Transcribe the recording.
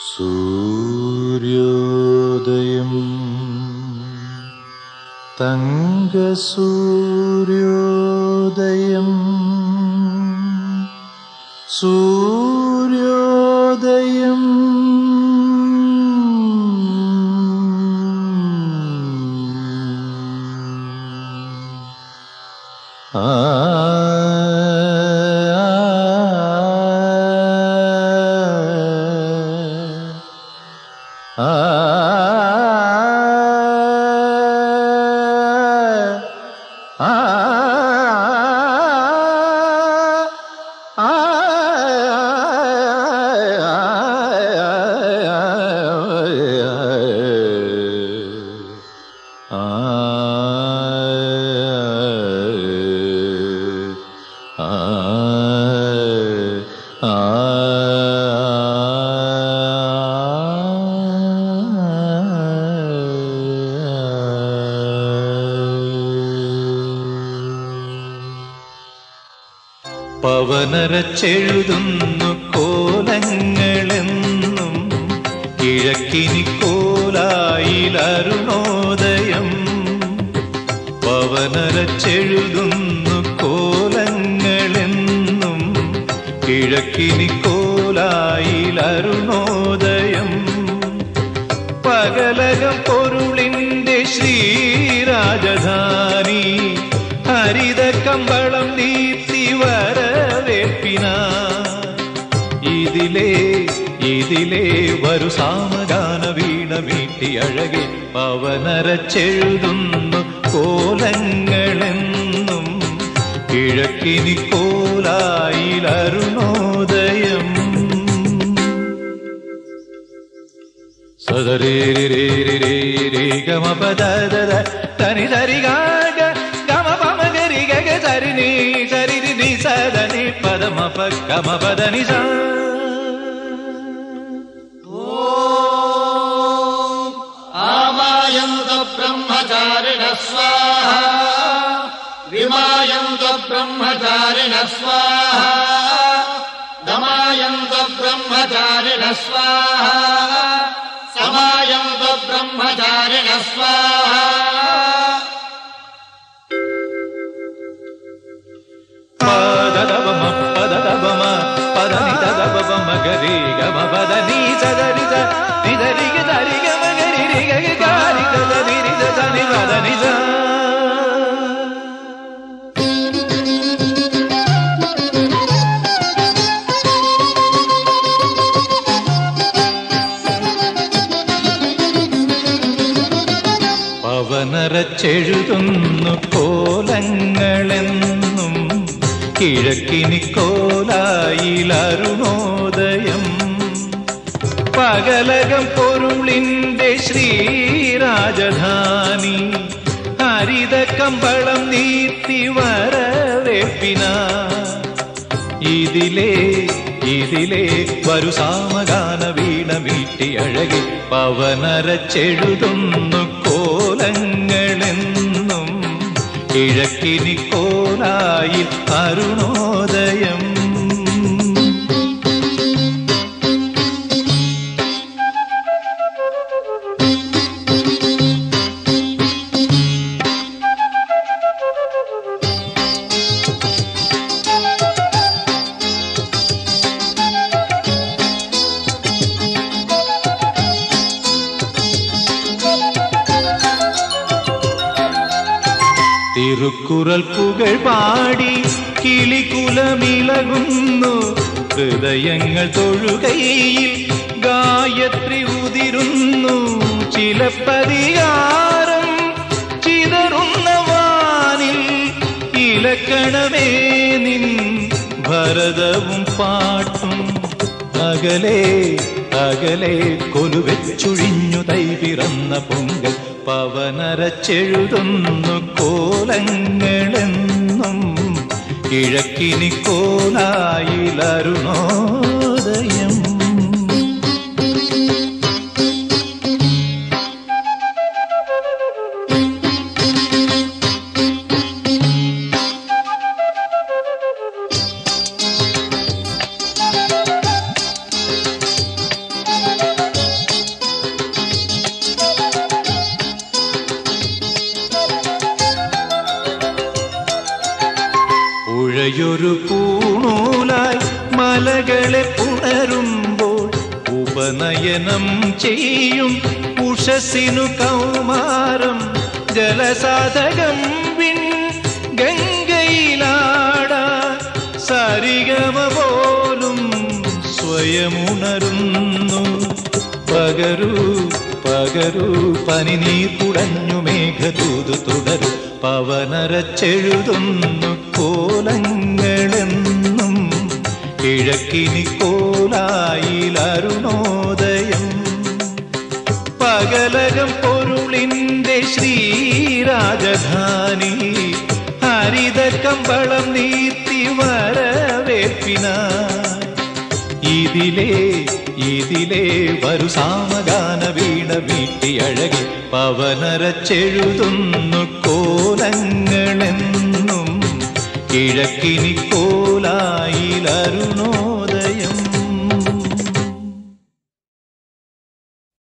സൂര്യോദയം തങ്കസൂര്യോദയം സൂര്യോദയം ആ ആ പവനരച്ചെഴുതുന്നു കോലങ്ങളെന്നും കിഴക്കിനി കോലായിലരുണോദയം പവനരച്ചെഴുതുന്നു കോലങ്ങളെന്നും കിഴക്കിനി കോലായിലരുണോദയം പകലകം പൊരുളിന്റെ ശ്രീരാജധാനി ഹരിത കമ്പളം നീത്തി വരവേൽപ്പിന ഇതിലേ ഇതിലേ വരു സാമഗാന വീണ വീട്ടി അഴകെ പവനരച്ചെഴുതുന്നു കോലങ്ങളെന്നും കിഴക്കിനി കോലായിലരുണോദയം സദരേരേരേരേ ഗമ പദ തനി സരി ഗാഗ ഗമ പമ ഗരി ഗഗ സരി നീ സരി രി നി സദ നി പദ മ പ ഗമ പദ നി സ आमायन्त ब्रह्मचारिणः स्वाहा विमायन्त ब्रह्मचारिणः स्वाहा दमायन्त ब्रह्मचारिणः स्वाहा समायन्त ब्रह्मचारिणः स्वाहा പദ ദബ മ പദ ദബ മ പദ നി ദ ദബ ബ മ ഗരി ഗമ പദ നി സദ നി സ നി ദ രി ഗ ദ രി ഗ മ ഗരി രി ഗ ഗ ഗ രി ഗ ദ നി രി ദ സ നി പദ നി സ പവനരച്ചെഴുതുന്നു കോലങ്ങളെന്നും കിഴക്കിനി കോലായിലരുണോദയം പകലകം പൊരുളിന്റെ ശ്രീരാജധാനി ഹരിത കമ്പളം നീത്തി വരവേൽപ്പിന ഇതിലേ ഇതിലേ വരു സാമഗാന വീണ വീട്ടി അഴകി പവനരച്ചെഴുതുന്നു കോലങ്ങളെന്നും കിഴക്കിനി കോലായിൽ അരുണോദയം തിരുക്കുറൽ പുകൾ പാടി കിളികുലമിളകുന്നു ഹൃദയങ്ങൾ തൊഴുകയിൽ ഗായത്രി ഉതിരുന്നു ചിലപ്പതികാരം ചിതറുന്ന വാനിൽ ഇലക്കണമേ നിൻ ഭരതവും പാട്ടും അകലെ അകലെ കൊലുവെച്ചൊഴിഞ്ഞു തൈ പിറന്ന പൊങ്കൽ പവനരച്ചെഴുതുന്നു കോലങ്ങളെന്നും കിഴക്കിനി കോലായിലരുണോദയം പുഴയൊരു പൂണൂലായി മലകളെ പുണരുമ്പോൾ ഉപനയനം ചെയ്യും ഉഷസിനു കൗമാരം ജലസാധകം വിൺ ഗംഗയിലാടാ സരിഗമ പോലും സ്വയമുണരുന്നു പകരൂ പകരൂ പനിനീർ കുടഞ്ഞു മേഘതൂതു തുടരും പവനരച്ചെഴുതുന്നു കോലങ്ങളെന്നും കിഴക്കിനി കോലായിലരുണോദയം പകലകം പൊരുളിന്റെ ശ്രീരാജധാനി ഹരിത കമ്പളം നീത്തി വരവേൽപ്പിനായി ഇതിലേ ഇതിലേ വരു സാമഗാന വീണ വീട്ടി അഴകി പവനരച്ചെഴുതുന്നു കോലങ്ങളെന്നും കിഴക്കിനി കോലായി